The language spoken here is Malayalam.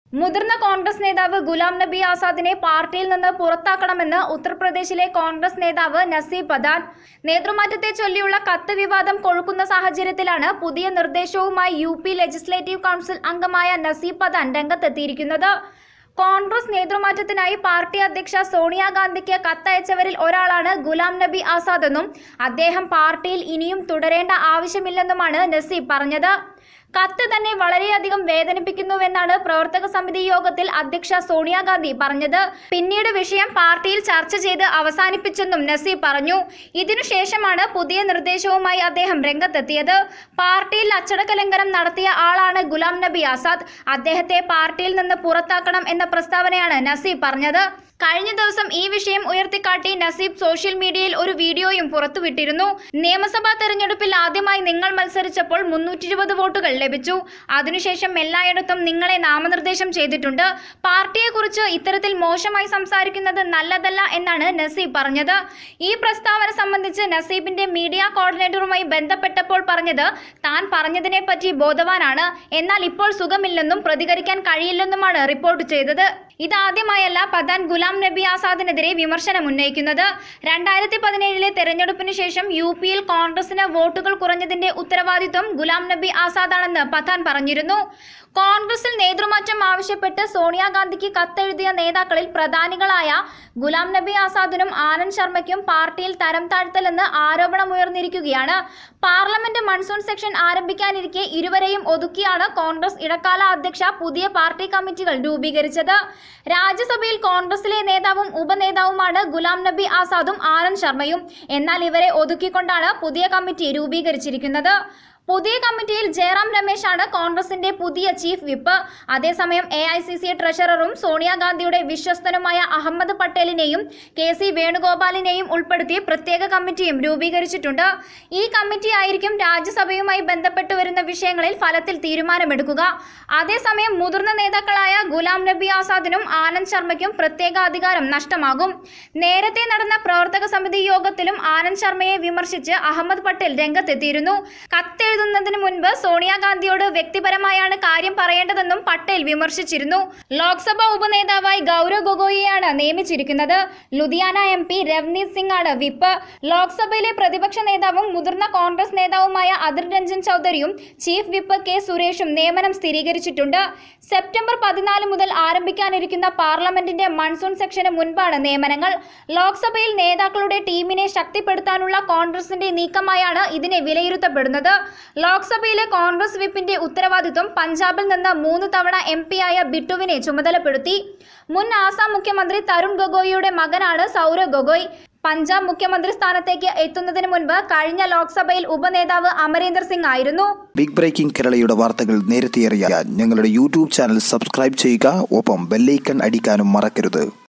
മുതിർന്ന കോൺഗ്രസ് നേതാവ് ഗുലാം നബി ആസാദിനെ പാർട്ടിയിൽ നിന്ന് പുറത്താക്കണമെന്ന് ഉത്തർപ്രദേശിലെ കോൺഗ്രസ് നേതാവ് നസീബ് പദാൻ നേതൃമാറ്റത്തെ ചൊല്ലിയുള്ള കത്ത് വിവാദം കൊഴുക്കുന്ന സാഹചര്യത്തിലാണ് പുതിയ നിർദ്ദേശവുമായി യു പി ലെജിസ്ലേറ്റീവ് കൗൺസിൽ അംഗമായ നസീബ് പദാൻ രംഗത്തെത്തിയിരിക്കുന്നത് കോൺഗ്രസ് നേതൃമാറ്റത്തിനായി പാർട്ടി അധ്യക്ഷ സോണിയാഗാന്ധിക്ക് കത്തയച്ചവരിൽ ഒരാളാണ് ഗുലാം നബി ആസാദ് എന്നും അദ്ദേഹം പാർട്ടിയിൽ ഇനിയും തുടരേണ്ട ആവശ്യമില്ലെന്നുമാണ് നസീബ് പറഞ്ഞത് കത്ത് തന്നെ വളരെയധികം വേദനിപ്പിക്കുന്നുവെന്നാണ് പ്രവർത്തക സമിതി യോഗത്തിൽ അധ്യക്ഷ സോണിയാഗാന്ധി പറഞ്ഞത് പിന്നീട് വിഷയം പാർട്ടിയിൽ ചർച്ച ചെയ്ത് അവസാനിപ്പിച്ചെന്നും നസീബ് പറഞ്ഞു ഇതിനുശേഷമാണ് പുതിയ നിർദ്ദേശവുമായി അദ്ദേഹം രംഗത്തെത്തിയത് പാർട്ടിയിൽ അച്ചടക്ക ലംഘനം നടത്തിയ ആളാണ് ഗുലാം നബി ആസാദ് അദ്ദേഹത്തെ പാർട്ടിയിൽ നിന്ന് പുറത്താക്കണം എന്ന പ്രസ്താവനയാണ് നസീബ് പറഞ്ഞത് കഴിഞ്ഞ ദിവസം ഈ വിഷയം ഉയർത്തിക്കാട്ടി നസീബ് സോഷ്യൽ മീഡിയയിൽ ഒരു വീഡിയോയും പുറത്തുവിട്ടിരുന്നു നിയമസഭാ തെരഞ്ഞെടുപ്പിൽ ആദ്യമായി നിങ്ങൾ മത്സരിച്ചപ്പോൾ മുന്നൂറ്റി ഇരുപത് വോട്ടുകൾ ലഭിച്ചു അതിനുശേഷം എല്ലായിടത്തും നിങ്ങളെ നാമനിർദ്ദേശം ചെയ്തിട്ടുണ്ട് പാർട്ടിയെക്കുറിച്ച് ഇത്തരത്തിൽ മോശമായി സംസാരിക്കുന്നത് നല്ലതല്ല എന്നാണ് നസീബ് പറഞ്ഞത് ഈ പ്രസ്താവന സംബന്ധിച്ച് നസീബിന്റെ മീഡിയ കോർഡിനേറ്ററുമായി ബന്ധപ്പെട്ടപ്പോൾ പറഞ്ഞത് താൻ പറഞ്ഞതിനെ പറ്റി ബോധവാനാണ് എന്നാൽ ഇപ്പോൾ സുഖമില്ലെന്നും പ്രതികരിക്കാൻ കഴിയില്ലെന്നുമാണ് റിപ്പോർട്ട് ചെയ്തത് ഇതാദ്യമായല്ല പതാൻ ഗുലാം നബി ആസാദിനെതിരെ വിമർശനം ഉന്നയിക്കുന്നത് രണ്ടായിരത്തി പതിനേഴിലെ തെരഞ്ഞെടുപ്പിന് ശേഷം യു പിയിൽ കോൺഗ്രസിന് വോട്ടുകൾ കുറഞ്ഞതിന്റെ ഉത്തരവാദിത്വം ഗുലാം നബി ആസാദാണെന്ന് പത്താൻ പറഞ്ഞിരുന്നു കോൺഗ്രസിൽ നേതൃമാറ്റം ആവശ്യപ്പെട്ട് സോണിയാഗാന്ധിക്ക് കത്തെഴുതിയ നേതാക്കളിൽ പ്രധാനികളായ ഗുലാം നബി ആസാദിനും ആനന്ദ് ശർമ്മയ്ക്കും പാർട്ടിയിൽ തരം താഴ്ത്തലെന്ന് ആരോപണമുയർന്നിരിക്കുകയാണ് പാർലമെന്റ് മൺസൂൺ സെക്ഷൻ ആരംഭിക്കാനിരിക്കെ ഇരുവരെയും ഒതുക്കിയാണ് കോൺഗ്രസ് ഇടക്കാല അധ്യക്ഷ പുതിയ പാർട്ടി കമ്മിറ്റികൾ രൂപീകരിച്ചത് രാജ്യസഭയിൽ കോൺഗ്രസിലെ നേതാവും ഉപനേതാവുമാണ് ഗുലാം നബി ആസാദും ആനന്ദ് ശർമ്മയും എന്നാൽ ഇവരെ ഒതുക്കിക്കൊണ്ടാണ് പുതിയ കമ്മിറ്റി രൂപീകരിച്ചിരിക്കുന്നത് പുതിയ കമ്മിറ്റിയിൽ ജയറാം രമേശാണ് കോൺഗ്രസിന്റെ പുതിയ ചീഫ് വിപ്പ് അതേസമയം എ ഐ സി സി ട്രഷററും സോണിയാഗാന്ധിയുടെ വിശ്വസ്തനുമായ അഹമ്മദ് പട്ടേലിനെയും കെ സി വേണുഗോപാലിനെയും ഉൾപ്പെടുത്തി പ്രത്യേക കമ്മിറ്റിയും രൂപീകരിച്ചിട്ടുണ്ട് ഈ കമ്മിറ്റി ആയിരിക്കും രാജ്യസഭയുമായി ബന്ധപ്പെട്ട് വരുന്ന വിഷയങ്ങളിൽ ഫലത്തിൽ തീരുമാനമെടുക്കുക അതേസമയം മുതിർന്ന നേതാക്കളായ ഗുലാം നബി ആസാദിനും ആനന്ദ് ശർമ്മയ്ക്കും പ്രത്യേക അധികാരം നഷ്ടമാകും നേരത്തെ നടന്ന പ്രവർത്തക സമിതി യോഗത്തിലും ആനന്ദ് ശർമ്മയെ വിമർശിച്ച് അഹമ്മദ് പട്ടേൽ രംഗത്തെത്തിയിരുന്നു കത്തെഴുതുന്നതിന് മുൻപ് സോണിയാഗാന്ധിയോട് വ്യക്തിപരമായാണ് കാര്യം പറയേണ്ടതെന്നും പട്ടേൽ വിമർശിച്ചിരുന്നു ലോക്സഭാ ഉപനേതാവായി ഗൗരവ് ഗൊഗോയിയാണ് നിയമിച്ചിരിക്കുന്നത് ലുധിയാന എം പി രവ്നീത് സിംഗ് ആണ് വിപ്പ് ലോക്സഭയിലെ പ്രതിപക്ഷ നേതാവും മുതിർന്ന കോൺഗ്രസ് നേതാവുമായ അധിർ രഞ്ജൻ ചൗധരിയും ചീഫ് വിപ്പ് കെ സുരേഷും നിയമനം സ്ഥിരീകരിച്ചിട്ടുണ്ട് സെപ്റ്റംബർ പതിനാല് മുതൽ ആരംഭിക്കാനിരിക്കുന്ന പാർലമെന്റിന്റെ മൺസൂൺ സെക്ഷന് മുൻപാണ് നിയമനങ്ങൾ ലോക്സഭയിൽ നേതാക്കളുടെ ടീമിനെ ശക്തിപ്പെടുത്താനുള്ള കോൺഗ്രസിന്റെ നീക്കമായാണ് ഇതിനെ വിലയിരുത്തപ്പെടുന്നത് ലോക്സഭയിലെ കോൺഗ്രസ് വിപ്പിന്റെ ഉത്തരവാദിത്വം പഞ്ചാബിൽ നിന്ന് മൂന്ന് തവണ എം ആയ ബിട്ടുവിനെ ചുമതലപ്പെടുത്തി മുൻ ആസാം മുഖ്യമന്ത്രി തരുൺ ഗൊഗോയിയുടെ മകനാണ് സൗരവ് ഗൊഗോയ് പഞ്ചാബ് മുഖ്യമന്ത്രി സ്ഥാനത്തേക്ക് എത്തുന്നതിന് മുൻപ് കഴിഞ്ഞ ലോക്സഭയിൽ ഉപനേതാവ് അമരീന്ദർ സിംഗ് ആയിരുന്നു ബിഗ് ബ്രേക്കിംഗ് കേരളയുടെ വാർത്തകൾ നേരത്തെ അറിയാൻ ഞങ്ങളുടെ യൂട്യൂബ് ചാനൽ സബ്സ്ക്രൈബ് ചെയ്യുക ഒപ്പം ബെല്ലൈക്കൺ അടിക്കാനും മറക്കരുത്